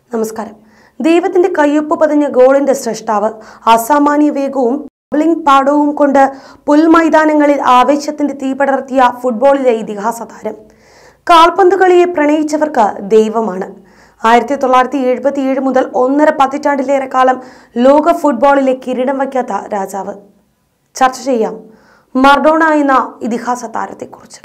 നമസ്കാരം ദൈവത്തിന്റെ കയ്യൊപ്പ് പതിഞ്ഞ ഗോളിന്റെ സൃഷ്ടാവ് അസാമാന്യ വേഗവും ബൗളിംഗ് പാടവും കൊണ്ട് പുൽമൈതാനങ്ങളിൽ ആവേശത്തിന്റെ തീ പടർത്തിയ ഫുട്ബോളിലെ ഇതിഹാസ താരം കാൽപന്ത് കളിയെ പ്രണയിച്ചവർക്ക് ദൈവമാണ് ആയിരത്തി തൊള്ളായിരത്തി എഴുപത്തി ഏഴ് മുതൽ ഒന്നര പതിറ്റാണ്ടിലേറെ കാലം ലോക ഫുട്ബോളിലെ കിരീടം വയ്ക്കാത്ത രാജാവ് ചർച്ച ചെയ്യാം മർഡോണ എന്ന ഇതിഹാസ താരത്തെക്കുറിച്ച്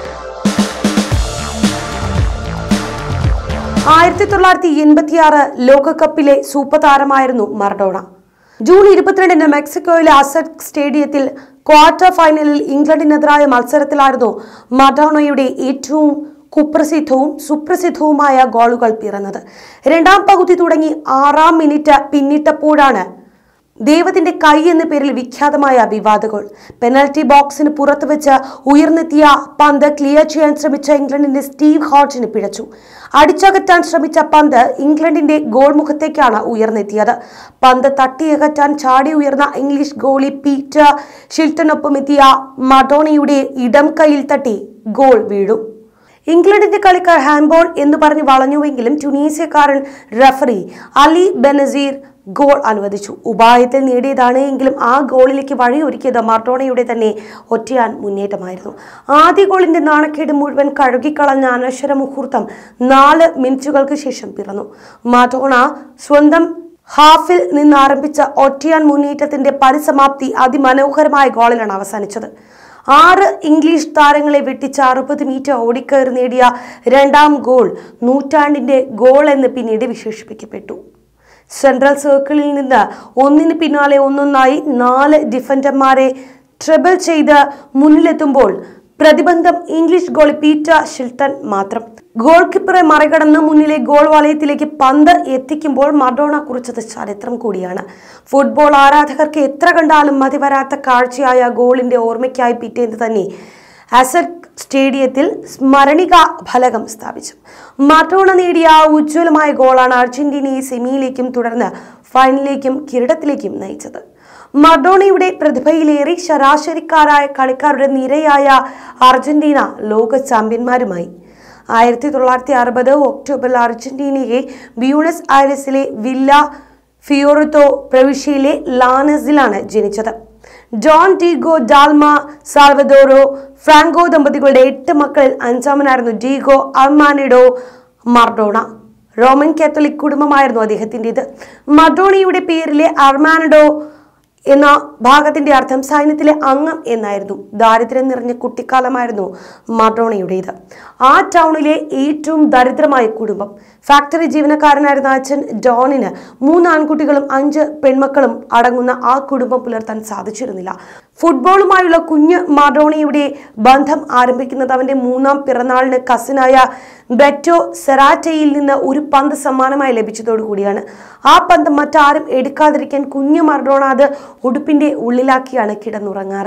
ആയിരത്തി തൊള്ളായിരത്തി എൺപത്തിയാറ് ലോകകപ്പിലെ സൂപ്പർ താരമായിരുന്നു മർഡോണ ജൂൺ ഇരുപത്തിരണ്ടിന് മെക്സിക്കോയിലെ അസറ്റ് സ്റ്റേഡിയത്തിൽ ക്വാർട്ടർ ഫൈനലിൽ ഇംഗ്ലണ്ടിനെതിരായ മത്സരത്തിലായിരുന്നു മർഡോണയുടെ ഏറ്റവും കുപ്രസിദ്ധവും സുപ്രസിദ്ധവുമായ ഗോളുകൾ പിറന്നത് രണ്ടാം പകുതി തുടങ്ങി ആറാം മിനിറ്റ് പിന്നിട്ടപ്പോഴാണ് ദൈവത്തിന്റെ കൈ എന്ന പേരിൽ വിഖ്യാതമായ വിവാദ ഗോൾ പെനൽറ്റി ബോക്സിന് പുറത്ത് വെച്ച് ഉയർന്നെത്തിയ പന്ത് ക്ലിയർ ചെയ്യാൻ ശ്രമിച്ച ഇംഗ്ലണ്ടിന്റെ സ്റ്റീവ് ഹോട്ടിന് പിഴച്ചു അടിച്ചകറ്റാൻ ശ്രമിച്ച പന്ത് ഇംഗ്ലണ്ടിന്റെ ഗോൾ മുഖത്തേക്കാണ് ഉയർന്നെത്തിയത് പന്ത് തട്ടിയകറ്റാൻ ചാടി ഉയർന്ന ഇംഗ്ലീഷ് ഗോളി പീറ്റർ ഷിൽട്ടനൊപ്പം എത്തിയ മഡോണയുടെ ഇടം കൈയിൽ തട്ടി ഗോൾ വീഴും ഇംഗ്ലണ്ടിന്റെ കളിക്കാർ ഹാൻഡ്ബോൾ എന്ന് പറഞ്ഞ് വളഞ്ഞുവെങ്കിലും ട്യൂണീസിയക്കാരൻ റഫറി അലി ബെനസീർ ഗോൾ അനുവദിച്ചു ഉപായത്തിൽ നേടിയതാണ് എങ്കിലും ആ ഗോളിലേക്ക് വഴിയൊരുക്കിയത് മർഡോണയുടെ തന്നെ ഒറ്റയാൻ മുന്നേറ്റമായിരുന്നു ആദ്യ ഗോളിന്റെ നാണക്കേട് മുഴുവൻ കഴുകിക്കളഞ്ഞ അനശ്വര മുഹൂർത്തം നാല് മിനിറ്റുകൾക്ക് ശേഷം പിറന്നു മർഡോണ സ്വന്തം ഹാഫിൽ നിന്ന് ആരംഭിച്ച ഒറ്റയാൻ മുന്നേറ്റത്തിന്റെ പരിസമാപ്തി അതിമനോഹരമായ ഗോളിലാണ് അവസാനിച്ചത് ആറ് ഇംഗ്ലീഷ് താരങ്ങളെ വെട്ടിച്ച് അറുപത് മീറ്റർ ഓടിക്കയറി നേടിയ രണ്ടാം ഗോൾ നൂറ്റാണ്ടിന്റെ ഗോൾ എന്ന് പിന്നീട് വിശേഷിപ്പിക്കപ്പെട്ടു സെൻട്രൽ സർക്കിളിൽ നിന്ന് ഒന്നിന് പിന്നാലെ ഒന്നൊന്നായി നാല് ഡിഫൻഡർമാരെ ട്രിബിൾ ചെയ്ത് മുന്നിലെത്തുമ്പോൾ പ്രതിബന്ധം ഇംഗ്ലീഷ് ഗോളി പീറ്റർ ഷിൽട്ടൺ മാത്രം ഗോൾ കീപ്പറെ മറികടന്ന് മുന്നിലെ ഗോൾ വലയത്തിലേക്ക് പന്ത് എത്തിക്കുമ്പോൾ മഡോണ കുറിച്ചത് ചരിത്രം കൂടിയാണ് ഫുട്ബോൾ ആരാധകർക്ക് എത്ര കണ്ടാലും മതിവരാത്ത കാഴ്ചയായ ഗോളിന്റെ ഓർമ്മയ്ക്കായി പിറ്റേന്ന് തന്നെ അസറ്റ് സ്റ്റേഡിയത്തിൽ സ്മരണിക ഫലകം സ്ഥാപിച്ചു മഡോണ നേടിയ ആ ഉജ്ജ്വലമായ ഗോളാണ് അർജന്റീനയെ സെമിയിലേക്കും തുടർന്ന് ഫൈനലിലേക്കും കിരീടത്തിലേക്കും നയിച്ചത് മഡോണയുടെ പ്രതിഭയിലേറി ശരാശരിക്കാരായ കളിക്കാരുടെ നിരയായ അർജന്റീന ലോക ചാമ്പ്യന്മാരുമായി ആയിരത്തി തൊള്ളായിരത്തി അറുപത് ഒക്ടോബറിൽ അർജന്റീനയെ ബ്യൂണസ് ഐറിസിലെ വില്ല ഫിയോറിത്തോ പ്രവിശ്യയിലെ ലാനസിലാണ് ജനിച്ചത് John Diego Dalma Salvadora Franco ദമ്പതികളുടെ എട്ട് മക്കളിൽ അഞ്ചാമനായിരുന്നു Diego Armando Maradona Roman Catholic കുടുംബമായിരുന്നു അദ്ദേഹത്തിൻ്റെത് മഡോണയുടെ പേരിലെ അർമാനഡോ എന്ന ഭാഗത്തിന്റെ അർത്ഥം സൈന്യത്തിലെ അംഗം എന്നായിരുന്നു ദാരിദ്ര്യം നിറഞ്ഞ കുട്ടിക്കാലമായിരുന്നു മഡോണയുടേത് ആ ടൗണിലെ ഏറ്റവും ദരിദ്രമായ കുടുംബം ഫാക്ടറി ജീവനക്കാരനായിരുന്ന അച്ഛൻ ഡോണിന് മൂന്ന് ആൺകുട്ടികളും അഞ്ച് പെൺമക്കളും അടങ്ങുന്ന ആ കുടുംബം പുലർത്താൻ സാധിച്ചിരുന്നില്ല ഫുട്ബോളുമായുള്ള കുഞ്ഞ് മഡോണയുടെ ബന്ധം ആരംഭിക്കുന്നത് അവന്റെ മൂന്നാം പിറന്നാളിന് കസിനായ ബെറ്റോ സെറാറ്റയിൽ നിന്ന് ഒരു പന്ത് സമ്മാനമായി ലഭിച്ചതോടുകൂടിയാണ് ആ പന്ത് മറ്റാരും എടുക്കാതിരിക്കാൻ കുഞ്ഞു മർഡോണ അത് ഉടുപ്പിന്റെ ഉള്ളിലാക്കിയാണ് കിടന്നുറങ്ങാറ്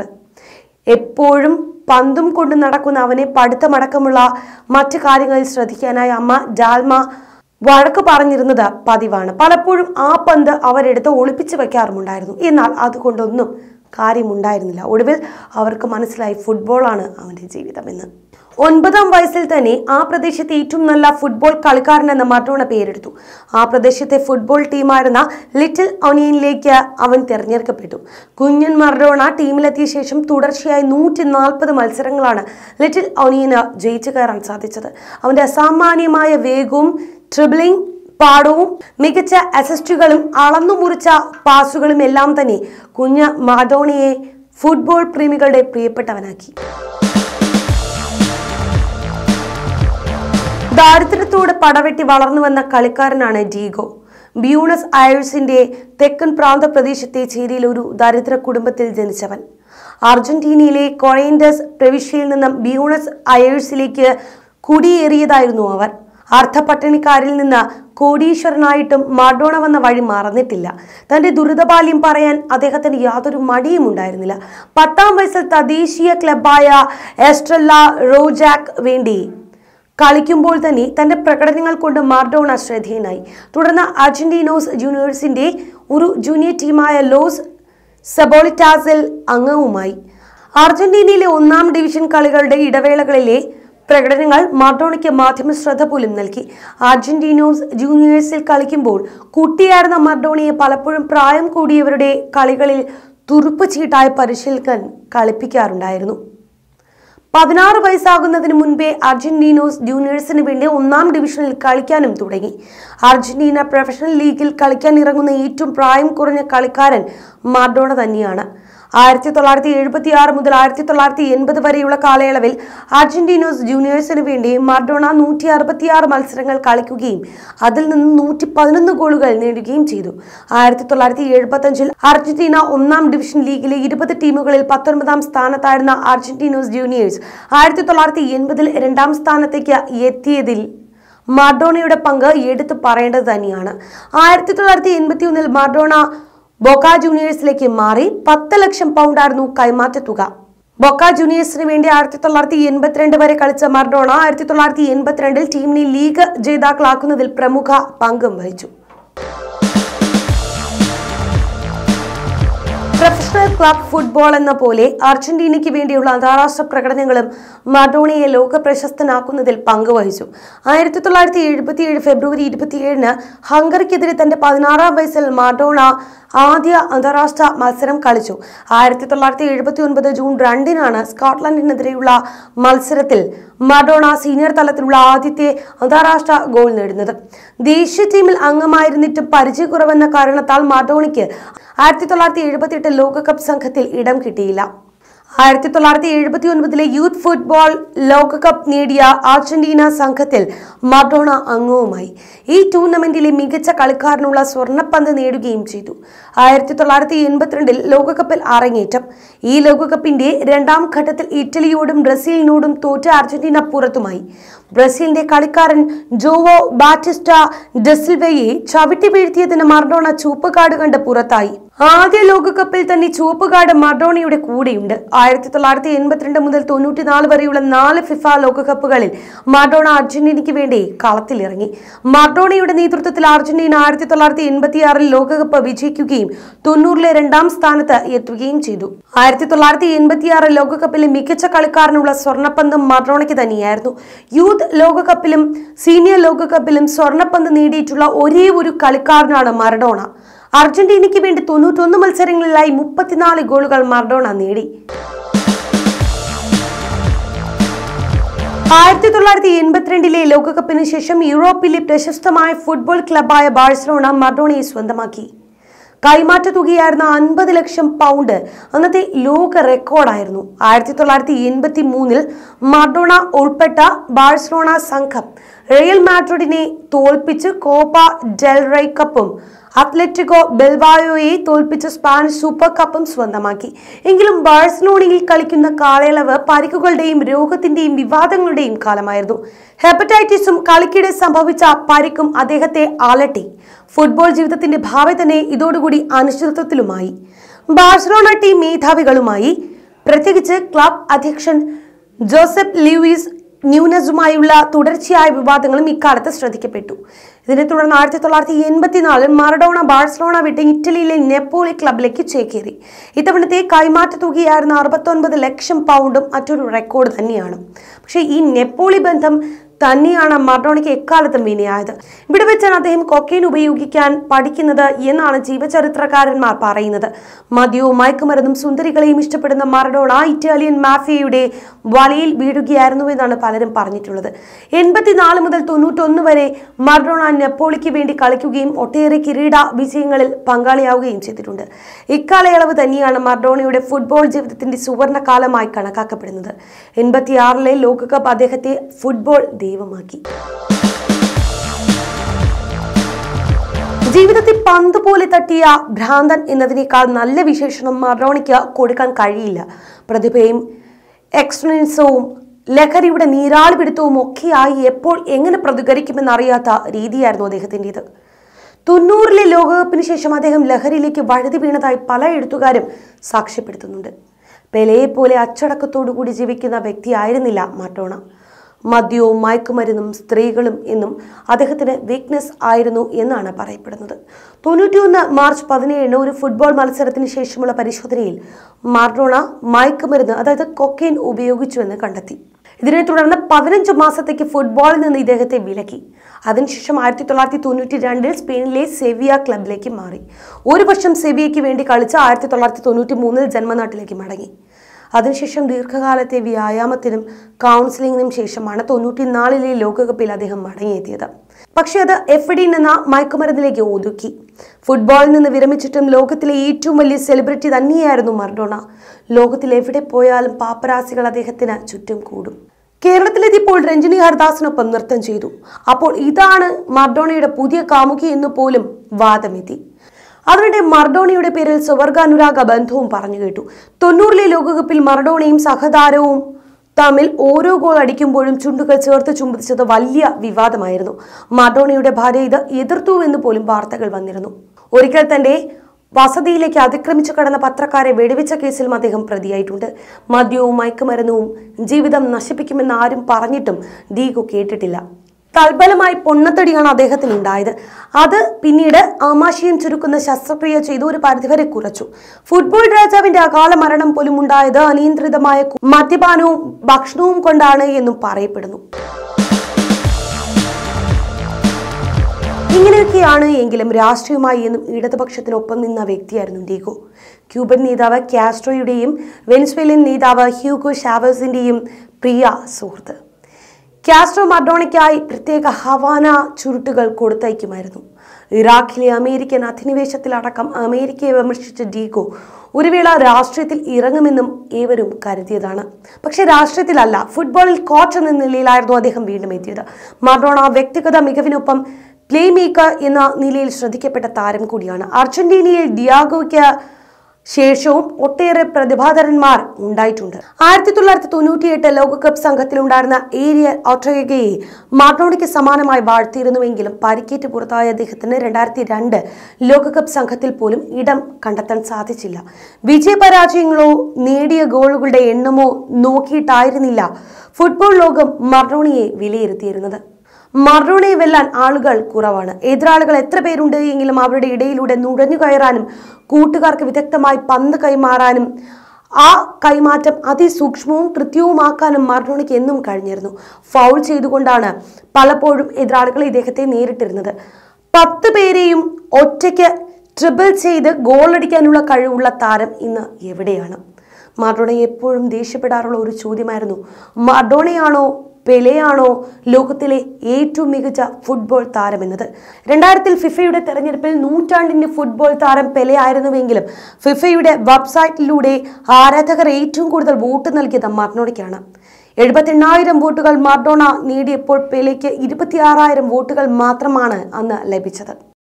എപ്പോഴും പന്തും കൊണ്ട് നടക്കുന്ന അവനെ പഠിത്തമടക്കമുള്ള മറ്റു കാര്യങ്ങളിൽ ശ്രദ്ധിക്കാനായി അമ്മ ഡാൽമ വഴക്ക് പറഞ്ഞിരുന്നത് പതിവാണ് പലപ്പോഴും ആ പന്ത് അവരെടുത്ത് ഒളിപ്പിച്ചു വെക്കാറുമുണ്ടായിരുന്നു എന്നാൽ അതുകൊണ്ടൊന്നും കാര്യമുണ്ടായിരുന്നില്ല ഒടുവിൽ അവർക്ക് മനസ്സിലായി ഫുട്ബോളാണ് അവന്റെ ജീവിതമെന്ന് ഒൻപതാം വയസ്സിൽ തന്നെ ആ പ്രദേശത്തെ ഏറ്റവും നല്ല ഫുട്ബോൾ കളിക്കാരൻ എന്ന മർഡോണ പേരെടുത്തു ആ പ്രദേശത്തെ ഫുട്ബോൾ ടീമായിരുന്ന ലിറ്റിൽ ഒനിയനിലേക്ക് അവൻ തിരഞ്ഞെടുക്കപ്പെട്ടു കുഞ്ഞൻ മർഡോണ ടീമിലെത്തിയ ശേഷം തുടർച്ചയായി നൂറ്റി നാൽപ്പത് മത്സരങ്ങളാണ് ലിറ്റിൽ ഒനിയന് ജയിച്ചു കയറാൻ സാധിച്ചത് അവന്റെ അസാമാന്യമായ വേഗവും ട്രിബിളിംഗ് പാടവും മികച്ച അസിസ്റ്റുകളും അളന്നു മുറിച്ച പാസുകളും എല്ലാം തന്നെ കുഞ്ഞ് മാഡോണിയെ ഫുട്ബോൾ പ്രേമികളുടെ പ്രിയപ്പെട്ടവനാക്കി ദാരിദ്ര്യത്തോട് പടവെട്ടി വളർന്നു വന്ന കളിക്കാരനാണ് ഡീഗോ ബ്യൂണസ് അയേഴ്സിന്റെ തെക്കൻ പ്രാന്ത പ്രദേശത്തെ ചേരിയിൽ ഒരു ദരിദ്ര കുടുംബത്തിൽ ജനിച്ചവൻ അർജന്റീനയിലെ കൊറേൻഡസ് പ്രവിശ്യയിൽ നിന്നും ബ്യൂണസ് അയേഴ്സിലേക്ക് കുടിയേറിയതായിരുന്നു അവർ അർദ്ധപട്ടിണിക്കാരിൽ നിന്ന് കോടീശ്വരനായിട്ടും മഡോണ വന്ന വഴി മറന്നിട്ടില്ല തന്റെ ദുരിതബാല്യം പറയാൻ അദ്ദേഹത്തിന് യാതൊരു മടിയും ഉണ്ടായിരുന്നില്ല പത്താം വയസ്സിൽ തദ്ദേശീയ ക്ലബായ എസ്ട്രല്ല റോജാക്ക് വേണ്ടി കളിക്കുമ്പോൾ തന്നെ തന്റെ പ്രകടനങ്ങൾ കൊണ്ട് മാർഡോണ ശ്രദ്ധേയനായി തുടർന്ന് അർജന്റീനോസ് ജൂനിയേഴ്സിന്റെ ഒരു ജൂനിയർ ടീമായ ലോസ് സെബോളിറ്റാസിൽ അംഗവുമായി അർജന്റീനയിലെ ഒന്നാം ഡിവിഷൻ കളികളുടെ ഇടവേളകളിലെ പ്രകടനങ്ങൾ മർഡോണയ്ക്ക് മാധ്യമ ശ്രദ്ധ പോലും നൽകി അർജന്റീനോസ് ജൂനിയേഴ്സിൽ കളിക്കുമ്പോൾ കുട്ടിയായിരുന്ന മർഡോണയെ പലപ്പോഴും പ്രായം കൂടിയവരുടെ കളികളിൽ തുറുപ്പ് ചീട്ടായി പരിശീലകൻ കളിപ്പിക്കാറുണ്ടായിരുന്നു പതിനാറ് വയസ്സാകുന്നതിന് മുൻപേ അർജന്റീനോസ് ജൂനിയേഴ്സിന് വേണ്ടി ഒന്നാം ഡിവിഷനിൽ കളിക്കാനും തുടങ്ങി അർജന്റീന പ്രൊഫഷണൽ ലീഗിൽ കളിക്കാൻ ഇറങ്ങുന്ന ഏറ്റവും പ്രായം കുറഞ്ഞ കളിക്കാരൻ മാർഡോണ തന്നെയാണ് ആയിരത്തി തൊള്ളായിരത്തി എഴുപത്തി ആറ് മുതൽ ആയിരത്തി തൊള്ളായിരത്തി എൺപത് വരെയുള്ള കാലയളവിൽ അർജന്റീനോസ് ജൂനിയേഴ്സിന് വേണ്ടി മാർഡോണ നൂറ്റി അറുപത്തിയാറ് മത്സരങ്ങൾ കളിക്കുകയും അതിൽ നിന്ന് നൂറ്റി പതിനൊന്ന് ഗോളുകൾ നേടുകയും ചെയ്തു ആയിരത്തി തൊള്ളായിരത്തി എഴുപത്തി അഞ്ചിൽ അർജന്റീന ഒന്നാം ഡിവിഷൻ ലീഗിലെ ഇരുപത് ടീമുകളിൽ പത്തൊൻപതാം സ്ഥാനത്തായിരുന്ന അർജന്റീനോസ് ജൂനിയേഴ്സ് ആയിരത്തി തൊള്ളായിരത്തി എൺപതിൽ രണ്ടാം സ്ഥാനത്തേക്ക് എത്തിയതിൽ മാർഡോണയുടെ പങ്ക് എടുത്തു പറയേണ്ടത് തന്നെയാണ് ആയിരത്തി തൊള്ളായിരത്തി എൺപത്തി ഒന്നിൽ മാർഡോണ ബൊക്ക ജൂനിയേഴ്സിലേക്ക് മാറി പത്ത് ലക്ഷം പൗണ്ടായിരുന്നു കൈമാറ്റ തുക ബൊക്ക ജൂനിയേഴ്സിന് വേണ്ടി ആയിരത്തി തൊള്ളായിരത്തി എൺപത്തിരണ്ട് വരെ കളിച്ച മർഡോണ ആയിരത്തി തൊള്ളായിരത്തി എൺപത്തിരണ്ടിൽ ടീമിനെ ലീഗ് ജേതാക്കളാക്കുന്നതിൽ പ്രമുഖ പങ്കും വഹിച്ചു പ്രൊഫഷണൽ ക്ലബ് ഫുട്ബോൾ എന്ന പോലെ അർജന്റീനയ്ക്ക് വേണ്ടിയുള്ള അന്താരാഷ്ട്ര പ്രകടനങ്ങളും മഡോണയെ ലോക പ്രശസ്തനാക്കുന്നതിൽ പങ്കുവഹിച്ചു ആയിരത്തി തൊള്ളായിരത്തി എഴുപത്തിയേഴ് ഫെബ്രുവരി ഇരുപത്തിയേഴിന് ഹംഗറിക്കെതിരെ തന്റെ പതിനാറാം വയസ്സിൽ മഡോണ ആദ്യ അന്താരാഷ്ട്ര മത്സരം കളിച്ചു ആയിരത്തി തൊള്ളായിരത്തി എഴുപത്തി ഒൻപത് ജൂൺ രണ്ടിനാണ് സ്കോട്ട്ലൻഡിനെതിരെയുള്ള മത്സരത്തിൽ മഡോണ സീനിയർ തലത്തിലുള്ള ആദ്യത്തെ അന്താരാഷ്ട്ര ഗോൾ നേടുന്നത് ദേശീയ ടീമിൽ അംഗമായിരുന്നിട്ടും പരിചയക്കുറവെന്ന കാരണത്താൽ മഡോണയ്ക്ക് ആയിരത്തി തൊള്ളായിരത്തി എഴുപത്തിയെട്ട് ലോകകപ്പ് സംഘത്തിൽ ഇടം കിട്ടിയില്ല ആയിരത്തി തൊള്ളായിരത്തി എഴുപത്തി ഒൻപതിലെ യൂത്ത് ഫുട്ബോൾ ലോകകപ്പ് നേടിയ അർജന്റീന സംഘത്തിൽ മഡോണ അംഗവുമായി ഈ ടൂർണമെന്റിലെ മികച്ച കളിക്കാരനുള്ള സ്വർണ്ണപ്പന്ത് നേടുകയും ചെയ്തു ആയിരത്തി തൊള്ളായിരത്തി എൺപത്തിരണ്ടിൽ ലോകകപ്പിൽ അരങ്ങേറ്റം ഈ ലോകകപ്പിന്റെ രണ്ടാം ഘട്ടത്തിൽ ഇറ്റലിയോടും ബ്രസീലിനോടും തോറ്റ അർജന്റീന പുറത്തുമായി ബ്രസീലിന്റെ കളിക്കാരൻ ജോവോ ബാറ്റിസ്റ്റ ഡെസിൽവയെ ചവിട്ടി വീഴ്ത്തിയതിന് മർഡോണ ചുവപ്പ് കാർഡ് കണ്ട് പുറത്തായി ആദ്യ ലോകകപ്പിൽ തന്നെ ചുവപ്പ് കാർഡ് മർഡോണയുടെ കൂടെയുണ്ട് ആയിരത്തി തൊള്ളായിരത്തി എൺപത്തിരണ്ട് മുതൽ തൊണ്ണൂറ്റിനാല് വരെയുള്ള നാല് ഫിഫ ലോകകപ്പുകളിൽ മർഡോണ അർജന്റീനയ്ക്ക് വേണ്ടി കളത്തിലിറങ്ങി മർഡോണയുടെ നേതൃത്വത്തിൽ അർജന്റീന ആയിരത്തി തൊള്ളായിരത്തി എൺപത്തിയാറിൽ ലോകകപ്പ് വിജയിക്കുകയും തൊണ്ണൂറിലെ രണ്ടാം സ്ഥാനത്ത് എത്തുകയും ചെയ്തു ആയിരത്തി തൊള്ളായിരത്തി എൺപത്തിയാറ് ലോകകപ്പിലെ മികച്ച കളിക്കാരനുള്ള സ്വർണ്ണപ്പന്ത് മർഡോണയ്ക്ക് തന്നെയായിരുന്നു യൂത്ത് ലോകകപ്പിലും സീനിയർ ലോകകപ്പിലും സ്വർണ്ണപ്പന്ത് നേടിയിട്ടുള്ള ഒരേ ഒരു കളിക്കാരനാണ് മറഡോണ അർജന്റീനയ്ക്ക് വേണ്ടി തൊണ്ണൂറ്റൊന്ന് മത്സരങ്ങളിലായി മുപ്പത്തിനാല് ഗോളുകൾ മർഡോണ നേടി ആയിരത്തി തൊള്ളായിരത്തി എൺപത്തിരണ്ടിലെ ലോകകപ്പിന് ശേഷം യൂറോപ്പിലെ പ്രശസ്തമായ ഫുട്ബോൾ ക്ലബായ ബാഴ്സലോണ മർഡോണയെ സ്വന്തമാക്കി കൈമാറ്റ തുകയായിരുന്ന അൻപത് ലക്ഷം പൗണ്ട് അന്നത്തെ ലോക റെക്കോർഡായിരുന്നു ആയിരത്തി തൊള്ളായിരത്തി എൺപത്തി മൂന്നിൽ മർഡോണ ഉൾപ്പെട്ട ബാഴ്സലോണ സംഘം റയൽ മാഡ്രിഡിനെ തോൽപ്പിച്ച് കോപ്പ ഡെൽറൈ കപ്പും അത്ലറ്റിക്കോ ബെൽവായോയെ തോൽപ്പിച്ച് സ്പാനിഷ് സൂപ്പർ കപ്പും സ്വന്തമാക്കി എങ്കിലും ബാഴ്സലോണയിൽ കളിക്കുന്ന കാലയളവ് പരിക്കുകളുടെയും രോഗത്തിന്റെയും വിവാദങ്ങളുടെയും കാലമായിരുന്നു ഹെപ്പറ്റൈറ്റിസും കളിക്കിടെ സംഭവിച്ച പരിക്കും അദ്ദേഹത്തെ അലട്ടി ഫുട്ബോൾ ജീവിതത്തിന്റെ ഭാവി തന്നെ ഇതോടുകൂടി അനിശ്ചിതത്വത്തിലുമായി ബാഴ്സലോണ ടീം മേധാവികളുമായി പ്രത്യേകിച്ച് ക്ലബ് അധ്യക്ഷൻ ജോസഫ് ലൂയിസ് ന്യൂനസുമായുള്ള തുടർച്ചയായ വിവാദങ്ങളും ഇക്കാലത്ത് ശ്രദ്ധിക്കപ്പെട്ടു ഇതിനെ തുടർന്ന് ആയിരത്തി തൊള്ളായിരത്തി എൺപത്തിനാലിൽ മറഡോണ ബാഴ്സലോണ വിട്ട് ഇറ്റലിയിലെ നെപ്പോളി ക്ലബിലേക്ക് ചേക്കേറി ഇത്തവണത്തെ കൈമാറ്റ തുകയായിരുന്ന അറുപത്തൊൻപത് ലക്ഷം പൗണ്ടും മറ്റൊരു റെക്കോർഡ് തന്നെയാണ് പക്ഷേ ഈ നെപ്പോളി ബന്ധം തന്നെയാണ് മർഡോണയ്ക്ക് എക്കാലത്തും വിനയായത് ഇവിടെ വെച്ചാണ് അദ്ദേഹം കൊക്കൈൻ ഉപയോഗിക്കാൻ പഠിക്കുന്നത് എന്നാണ് ജീവചരിത്രകാരന്മാർ പറയുന്നത് മദ്യവും മയക്കുമരുന്നും സുന്ദരികളെയും ഇഷ്ടപ്പെടുന്ന മറഡോണ ഇറ്റാലിയൻ മാഫിയയുടെ വലയിൽ വീഴുകയായിരുന്നുവെന്നാണ് പലരും പറഞ്ഞിട്ടുള്ളത് എൺപത്തിനാല് മുതൽ തൊണ്ണൂറ്റൊന്ന് വരെ മർഡോണ നെപ്പോളിക്ക് വേണ്ടി കളിക്കുകയും ഒട്ടേറെ കിരീട വിജയങ്ങളിൽ പങ്കാളിയാവുകയും ചെയ്തിട്ടുണ്ട് ഇക്കാലയളവ് തന്നെയാണ് മർഡോണയുടെ ഫുട്ബോൾ ജീവിതത്തിന്റെ സുവർണ കാലമായി കണക്കാക്കപ്പെടുന്നത് എൺപത്തിയാറിലെ ലോകകപ്പ് അദ്ദേഹത്തെ ഫുട്ബോൾ ദൈവമാക്കി ജീവിതത്തിൽ പന്ത് പോലെ തട്ടിയ ഭ്രാന്തൻ എന്നതിനേക്കാൾ നല്ല വിശേഷണം മറോണിക്ക് കൊടുക്കാൻ കഴിയില്ല പ്രതിഭയും എക്സ്പീരിയൻസവും ലഹരിയുടെ നീരാളി പിടുത്തവും ഒക്കെയായി എപ്പോൾ എങ്ങനെ പ്രതികരിക്കുമെന്നറിയാത്ത രീതിയായിരുന്നു അദ്ദേഹത്തിൻ്റെത് തൊണ്ണൂറിലെ ലോകകപ്പിന് ശേഷം അദ്ദേഹം ലഹരിയിലേക്ക് വഴുതി വീണതായി പല എഴുത്തുകാരും സാക്ഷ്യപ്പെടുത്തുന്നുണ്ട് പെലയെ പോലെ അച്ചടക്കത്തോടു കൂടി ജീവിക്കുന്ന വ്യക്തിയായിരുന്നില്ല മറ്റോണ മദ്യവും മയക്കുമരുന്നും സ്ത്രീകളും എന്നും അദ്ദേഹത്തിന് വീക്ക്നെസ് ആയിരുന്നു എന്നാണ് പറയപ്പെടുന്നത് തൊണ്ണൂറ്റിയൊന്ന് മാർച്ച് പതിനേഴിന് ഒരു ഫുട്ബോൾ മത്സരത്തിന് ശേഷമുള്ള പരിശോധനയിൽ മാർഡോണ മയക്കുമരുന്ന് അതായത് കൊക്കൈൻ ഉപയോഗിച്ചുവെന്ന് കണ്ടെത്തി ഇതിനെ തുടർന്ന് പതിനഞ്ച് മാസത്തേക്ക് ഫുട്ബോളിൽ നിന്ന് ഇദ്ദേഹത്തെ വിലക്കി അതിനുശേഷം ആയിരത്തി തൊള്ളായിരത്തി തൊണ്ണൂറ്റി രണ്ടിൽ സ്പെയിനിലെ സെവിയ ക്ലബിലേക്ക് മാറി ഒരു വർഷം സെവിയയ്ക്ക് വേണ്ടി കളിച്ച് ആയിരത്തി തൊള്ളായിരത്തി തൊണ്ണൂറ്റി മൂന്നിൽ ജന്മനാട്ടിലേക്ക് മടങ്ങി അതിനുശേഷം ദീർഘകാലത്തെ വ്യായാമത്തിനും കൗൺസിലിംഗിനും ശേഷമാണ് തൊണ്ണൂറ്റിനാലിലെ ലോകകപ്പിൽ അദ്ദേഹം മടങ്ങിയെത്തിയത് പക്ഷേ അത് എഫിഡിൻ എന്ന മയക്കുമരുന്നിലേക്ക് ഒതുക്കി ഫുട്ബോളിൽ നിന്ന് വിരമിച്ചിട്ടും ലോകത്തിലെ ഏറ്റവും വലിയ സെലിബ്രിറ്റി തന്നെയായിരുന്നു മർഡോണ ലോകത്തിൽ എവിടെ പോയാലും പാപ്പരാസികൾ അദ്ദേഹത്തിന് ചുറ്റും കൂടും കേരളത്തിലെത്തിയപ്പോൾ രഞ്ജിനി ഹർദാസിനൊപ്പം നൃത്തം ചെയ്തു അപ്പോൾ ഇതാണ് മർഡോണയുടെ പുതിയ കാമുകി എന്ന് പോലും വാദമെത്തി അതിനിടെ മർഡോണയുടെ പേരിൽ സ്വർഗാനുരാഗ ബന്ധവും പറഞ്ഞു കേട്ടു തൊണ്ണൂറിലെ ലോകകപ്പിൽ മർഡോണയും സഹതാരവും തമ്മിൽ ഓരോ ഗോൾ അടിക്കുമ്പോഴും ചുണ്ടുകൾ ചേർത്ത് ചുംബിച്ചത് വലിയ വിവാദമായിരുന്നു മർഡോണയുടെ ഭാര്യ ഇത് എതിർത്തുവെന്ന് പോലും വാർത്തകൾ വന്നിരുന്നു ഒരിക്കൽ തന്റെ വസതിയിലേക്ക് അതിക്രമിച്ചു കടന്ന പത്രക്കാരെ വെടിവെച്ച കേസിലും അദ്ദേഹം പ്രതിയായിട്ടുണ്ട് മദ്യവും മയക്കുമരുന്നവും ജീവിതം നശിപ്പിക്കുമെന്ന് ആരും പറഞ്ഞിട്ടും ഡീഗോ കേട്ടിട്ടില്ല തൽബലമായി പൊണ്ണത്തടിയാണ് അദ്ദേഹത്തിന് ഉണ്ടായത് അത് പിന്നീട് ആമാശയം ചുരുക്കുന്ന ശസ്ത്രക്രിയ ചെയ്ത് ഒരു പരിധിവരെ കുറച്ചു ഫുട്ബോൾ രാജാവിന്റെ അകാല മരണം പോലും ഉണ്ടായത് അനിയന്ത്രിതമായ കു- മദ്യപാനവും ഭക്ഷണവും കൊണ്ടാണ് എന്നും പറയപ്പെടുന്നു ഇങ്ങനെയൊക്കെയാണ് എങ്കിലും രാഷ്ട്രീയമായി എന്നും ഇടതുപക്ഷത്തിനൊപ്പം നിന്ന വ്യക്തിയായിരുന്നു ഡീഗോ ക്യൂബൻ നേതാവ് കാസ്ട്രോയുടെയും വെനിസ്വേലിയൻ നേതാവ് ഹ്യൂഗോ ഷാവേഴ്സിന്റെയും പ്രിയ സുഹൃത്ത് കാസ്ട്രോ മർഡോണയ്ക്കായി പ്രത്യേക ഹവാന ചുരുട്ടുകൾ കൊടുത്തയക്കുമായിരുന്നു ഇറാഖിലെ അമേരിക്കൻ അധിനിവേശത്തിലടക്കം അമേരിക്കയെ വിമർശിച്ച ഡീഗോ ഒരു വേള രാഷ്ട്രീയത്തിൽ ഇറങ്ങുമെന്നും ഏവരും കരുതിയതാണ് പക്ഷെ രാഷ്ട്രീയത്തിലല്ല ഫുട്ബോളിൽ കോച്ച് എന്ന നിലയിലായിരുന്നു അദ്ദേഹം വീണ്ടും എത്തിയത് മർഡോണ വ്യക്തിഗത മികവിനൊപ്പം പ്ലേ മേക്കർ എന്ന നിലയിൽ ശ്രദ്ധിക്കപ്പെട്ട താരം കൂടിയാണ് അർജന്റീനയിൽ ഡിയാഗോയ്ക്ക് ശേഷവും ഒട്ടേറെ പ്രതിഭാധരന്മാർ ഉണ്ടായിട്ടുണ്ട് ആയിരത്തി തൊള്ളായിരത്തി തൊണ്ണൂറ്റിയെട്ട് ലോകകപ്പ് സംഘത്തിലുണ്ടായിരുന്ന ഏരിയ ഒട്ടോഗയെ മാർഡോണയ്ക്ക് സമാനമായി വാഴ്ത്തിയിരുന്നുവെങ്കിലും പരിക്കേറ്റ് പുറത്തായ അദ്ദേഹത്തിന് രണ്ടായിരത്തി രണ്ട് ലോകകപ്പ് സംഘത്തിൽ പോലും ഇടം കണ്ടെത്താൻ സാധിച്ചില്ല വിജയപരാജയങ്ങളോ നേടിയ ഗോളുകളുടെ എണ്ണമോ നോക്കിയിട്ടായിരുന്നില്ല ഫുട്ബോൾ ലോകം മർഡോണിയെ വിലയിരുത്തിയിരുന്നത് മറോണയെ വെല്ലാൻ ആളുകൾ കുറവാണ് എതിരാളികൾ എത്ര പേരുണ്ട് എങ്കിലും അവരുടെ ഇടയിലൂടെ നുഴഞ്ഞു കയറാനും കൂട്ടുകാർക്ക് വിദഗ്ധമായി പന്ത് കൈമാറാനും ആ കൈമാറ്റം അതിസൂക്ഷ്മവും കൃത്യവുമാക്കാനും മറോണയ്ക്ക് എന്നും കഴിഞ്ഞിരുന്നു ഫൗൾ ചെയ്തുകൊണ്ടാണ് പലപ്പോഴും എതിരാളികൾ ഇദ്ദേഹത്തെ നേരിട്ടിരുന്നത് പത്ത് പേരെയും ഒറ്റയ്ക്ക് ട്രിബിൾ ചെയ്ത് ഗോളടിക്കാനുള്ള കഴിവുള്ള താരം ഇന്ന് എവിടെയാണ് മറഡോണ എപ്പോഴും ദേഷ്യപ്പെടാറുള്ള ഒരു ചോദ്യമായിരുന്നു മറഡോണയാണോ പെലെയാണോ ലോകത്തിലെ ഏറ്റവും മികച്ച ഫുട്ബോൾ താരമെന്നത് രണ്ടായിരത്തിൽ ഫിഫയുടെ തെരഞ്ഞെടുപ്പിൽ നൂറ്റാണ്ടിന്റെ ഫുട്ബോൾ താരം പെലെ ആയിരുന്നുവെങ്കിലും ഫിഫയുടെ വെബ്സൈറ്റിലൂടെ ആരാധകർ ഏറ്റവും കൂടുതൽ വോട്ട് നൽകിയത് മർഡോണയ്ക്കാണ് എഴുപത്തിയെണ്ണായിരം വോട്ടുകൾ മർഡോണ നേടിയപ്പോൾ പെലെക്ക് ഇരുപത്തിയാറായിരം വോട്ടുകൾ മാത്രമാണ് അന്ന് ലഭിച്ചത്